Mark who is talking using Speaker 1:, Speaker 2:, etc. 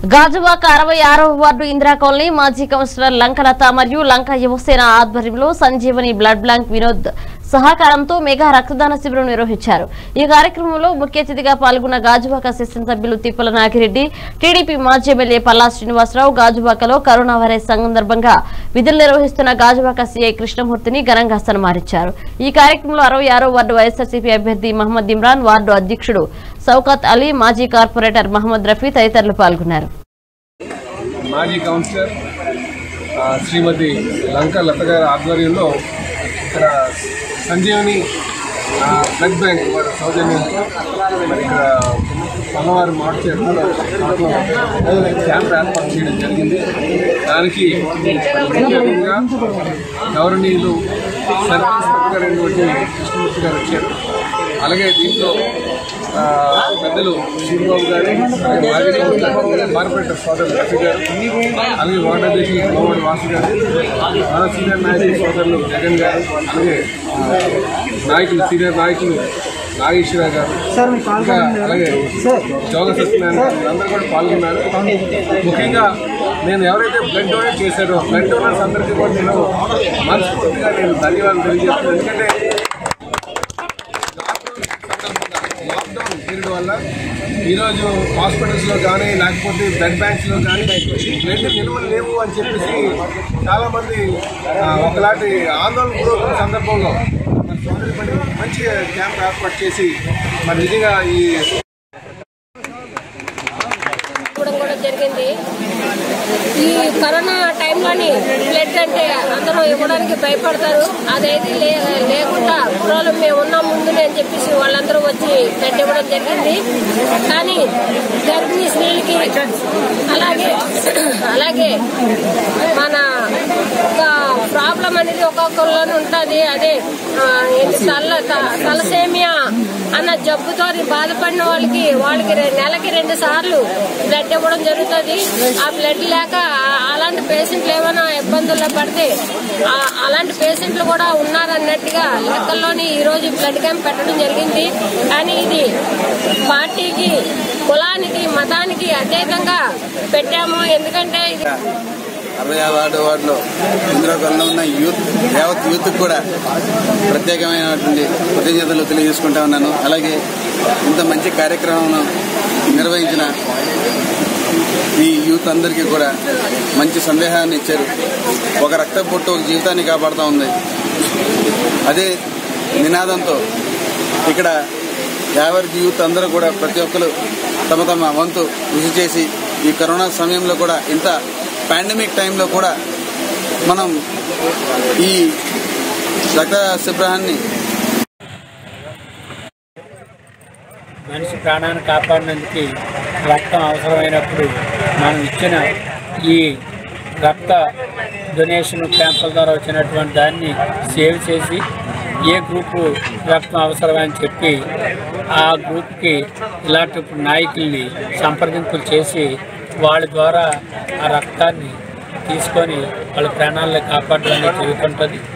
Speaker 1: గాజువాక అరవై ఆరవ ward Indira colony మాజీ కౌన్సిలర్ లంకలత మరియు లంక యువసేన ఆధ్వర్యంలో సంజీవని బ్లడ్ బ్యాంక్ వినోద్ సహకారంతో మెగా రక్తదాన శిబిరం నిర్వహించారు ఈ కార్యక్రమంలో ముఖ్య అతిథిగా పాల్గొన్న గాజువాక శాసనసభ్యులు తిప్పల నాగిరెడ్డి టీడీపీ మాజీ ఎమ్మెల్యే పల్లా శ్రీనివాసరావు గాజువాకలో కరోనా వైరస్ సందర్భంగా విధులు నిర్వహిస్తున్న గాజువాక సీఐ కృష్ణమూర్తిని ఘనంగా సన్మానించారు ఈ కార్యక్రమంలో అరవై ఆరో వార్డు వైఎస్ఆర్సీపీ అభ్యర్థి మహమ్మద్ ఇమ్రాన్ వార్డు అధ్యక్షుడు సౌకత్ అలీ మాజీ కార్పొరేటర్ మహమ్మద్ రఫీ తదితరులు పాల్గొన్నారు
Speaker 2: మాజీ కౌన్సిలర్ ఆ, శ్రీమతి లంక లత గారి ఆధ్వర్యంలో ఇక్కడ సంజీవని ఆ, బ్లడ్ బ్యాంక్ వారి సౌజన్యంతో మరి ఇక్కడ అమ్మవారు మార్చారు క్యాంప్ ఏర్పాటు చేయడం జరిగింది దానికి ముఖ్యంగా గౌరవనీయులు సర్పంచ్ గారు అయినటువంటి కృష్ణమూర్తి గారు వచ్చారు అలాగే దీంట్లో ఆ, పెద్దలు శ్రీబాబు గారు అలాగే మాజీ కౌన్సిలర్ కార్పొరేటర్ సోదరులు రఫీ గారు అలాగే వార్డు అధ్యక్షులు కోమడి వాసు గారు మన సీనియర్ నాయకులు సోదరులు జగన్ గారు అలాగే ఆ, నాయకులు సీనియర్ నాయకులు నాగేశ్వర గారు ఇంకా అలాగే జోగ సత్యనారాయణ గారు వీళ్ళందరూ కూడా పాల్గొన్నారు ముఖ్యంగా నేను ఎవరైతే బ్లడ్ డొనేట్ చేశారో బ్లడ్ డోనర్స్ అందరికీ కూడా నేను మనస్ఫూర్తిగా నేను ధన్యవాదాలు తెలియజేస్తున్నాను ఎందుకంటే లాక్డౌన్ పీరియడ్ వల్ల ఈరోజు హాస్పిటల్స్లో కానీ లేకపోతే బ్లడ్ బ్యాంక్స్లో కానీ బ్లడ్ నిల్వలు లేవు అని చెప్పేసి చాలామంది ఆ, ఒకలాంటి ఆందోళన గురవుతున్న సందర్భంలో మరి సోదరి పని మంచి క్యాంప్ ఏర్పాటు చేసి మరి నిజంగా ఈ
Speaker 3: ఇవ్వడం కూడా జరిగింది ఈ కరోనా టైంలోని బ్లడ్ అంటే అందరూ ఇవ్వడానికి భయపడతారు అదైతే లే లేకుండా కుర్రాలు మేము ఉన్నాం ముందునే అని చెప్పేసి వాళ్ళందరూ వచ్చి బ్లడ్ ఇవ్వడం జరిగింది కానీ గర్భిణీ స్త్రీలకి అలాగే అలాగే మన ఒక ప్రాబ్లం అనేది ఒక్కొక్కరిలోనే ఉంటుంది అదే ఆ, ఏంటి తల త- తలసేమియా అన్న జబ్బుతో బాధపడిన వాళ్ళకి వాళ్ళకి రె- నెలకి రెండు సార్లు బ్లడ్ ఇవ్వడం జరుగుతుంది ఆ బ్లడ్ లేక ఆ- అలాంటి పేషెంట్లు ఏమైనా ఇబ్బందుల్లో పడితే ఆ- అలాంటి పేషెంట్లు కూడా ఉన్నారన్నట్టుగా లెక్కల్లోని ఈ రోజు బ్లడ్ క్యాంప్ పెట్టడం జరిగింది కానీ ఇది పార్టీకి కులానికి మతానికి అతీతంగా పెట్టాము ఎందుకంటే ఇది
Speaker 4: అరవై వార్డు వార్డులో ఇందులో కొన్న ఉన్న యూత్ యావత్ యూత్ కూడా ప్రత్యేకమైనటువంటి కృతజ్ఞతలు తెలియజేసుకుంటా ఉన్నాను అలాగే ఇంత మంచి కార్యక్రమం నిర్వహించిన ఈ యూత్ అందరికీ కూడా మంచి సందేహాన్ని ఇచ్చారు ఒక రక్త పొట్టు ఒక జీవితాన్ని కాపాడుతూ ఉంది అదే నినాదంతో ఇక్కడ యావత్ యూత్ అందరూ కూడా ప్రతి ఒక్కరు తమ తమ వంతు కృషి చేసి ఈ కరోనా సమయంలో కూడా ఇంత పాండమిక్ టైంలో కూడా మనం ఈ రక్త శిబిరాన్ని
Speaker 5: మనిషి ప్రాణాన్ని కాపాడినందుకు రక్తం అవసరమైనప్పుడు మనం ఇచ్చిన ఈ రక్త డొనేషన్ క్యాంపుల ద్వారా వచ్చినటువంటి దాన్ని సేవ్ చేసి ఏ గ్రూపు రక్తం అవసరమని చెప్పి ఆ గ్రూప్కి ఇలాంటి నాయకుల్ని సంప్రదింపులు చేసి వాళ్ళ ద్వారా ఆ రక్తాన్ని తీసుకొని వాళ్ళ ప్రాణాలను కాపాడడానికి జరుగుతుంటుంది